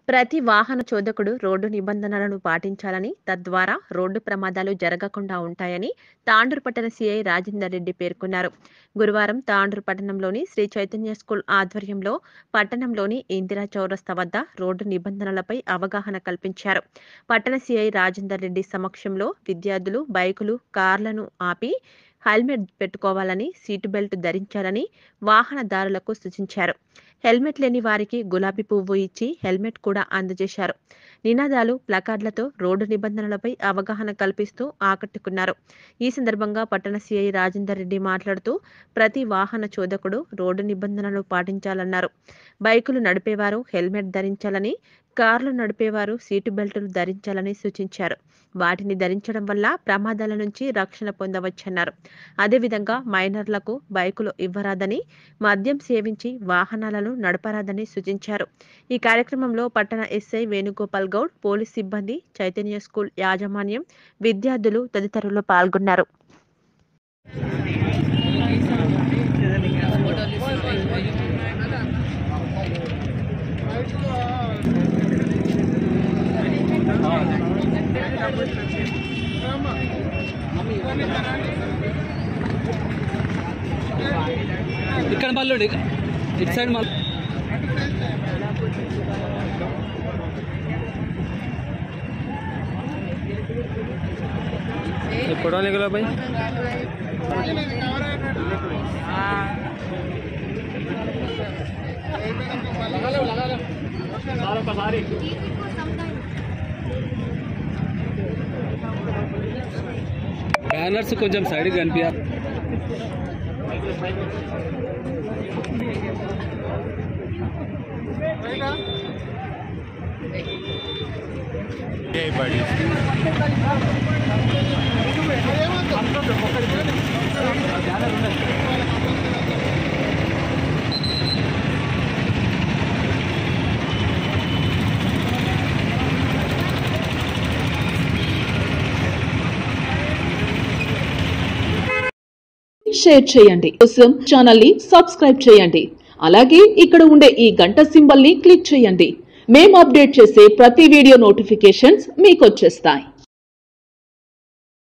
ప్రతి వాహన చోదకుడు రోడ్డు నిబంధనలను పాటించాలని తద్వారా రోడ్డు ప్రమాదాలు జరగకుండా ఉంటాయని తాండూరు పట్టణ సీఐ రాజేందర్ రెడ్డి పేర్కొన్నారు గురువారం తాండూరు పట్టణంలోని శ్రీ చైతన్య స్కూల్ ఆధ్వర్యంలో పట్టణంలోని ఇందిరా చౌరస్తా వద్ద రోడ్డు నిబంధనలపై అవగాహన కల్పించారు పట్టణ సీఐ రాజేందర్ రెడ్డి సమక్షంలో విద్యార్థులు బైకులు కార్లను ఆపి హెల్మెట్ పెట్టుకోవాలని సీటు బెల్ట్ ధరించాలని వాహనదారులకు సూచించారు హెల్మెట్ లేని వారికి గులాబీ పువ్వు ఇచ్చి హెల్మెట్ కూడా అందజేశారు నినాదాలు ప్లకార్డులతో రోడ్డు నిబంధనలపై అవగాహన కల్పిస్తూ ఆకట్టుకున్నారు ఈ సందర్భంగా పట్టణ సీఐ రాజేందర్ రెడ్డి మాట్లాడుతూ ప్రతి వాహన చోదకుడు రోడ్డు నిబంధనలు పాటించాలన్నారు బైకులు నడిపేవారు హెల్మెట్ ధరించాలని కార్లు నడిపేవారు సీటు బెల్టులు ధరించాలని సూచించారు వాటిని ధరించడం వల్ల ప్రమాదాల నుంచి రక్షణ పొందవచ్చన్నారు అదేవిధంగా మైనర్లకు బైకులు ఇవ్వరాదని మద్యం సేవించి వాహనాలను నడపరాదని సూచించారు ఈ కార్యక్రమంలో పట్టణ ఎస్ఐ వేణుగోపాల్ గౌడ్ పోలీస్ సిబ్బంది చైతన్య స్కూల్ యాజమాన్యం విద్యార్థులు తదితరులు పాల్గొన్నారు ఇక్కడ మళ్ళీ ఇటు సైడ్ మళ్ళీ फोटो निकलो भाई బ్యానర్స్ కొంచెం సైడ్ కనిపించాలి షేర్ చేయండి కోసం ఛానల్ ని సబ్స్క్రైబ్ చేయండి అలాగే ఇక్కడ ఉండే ఈ గంట సింబల్ ని క్లిక్ చేయండి మేము అప్డేట్ చేసే ప్రతి వీడియో నోటిఫికేషన్స్ మీకు వచ్చేస్తాయి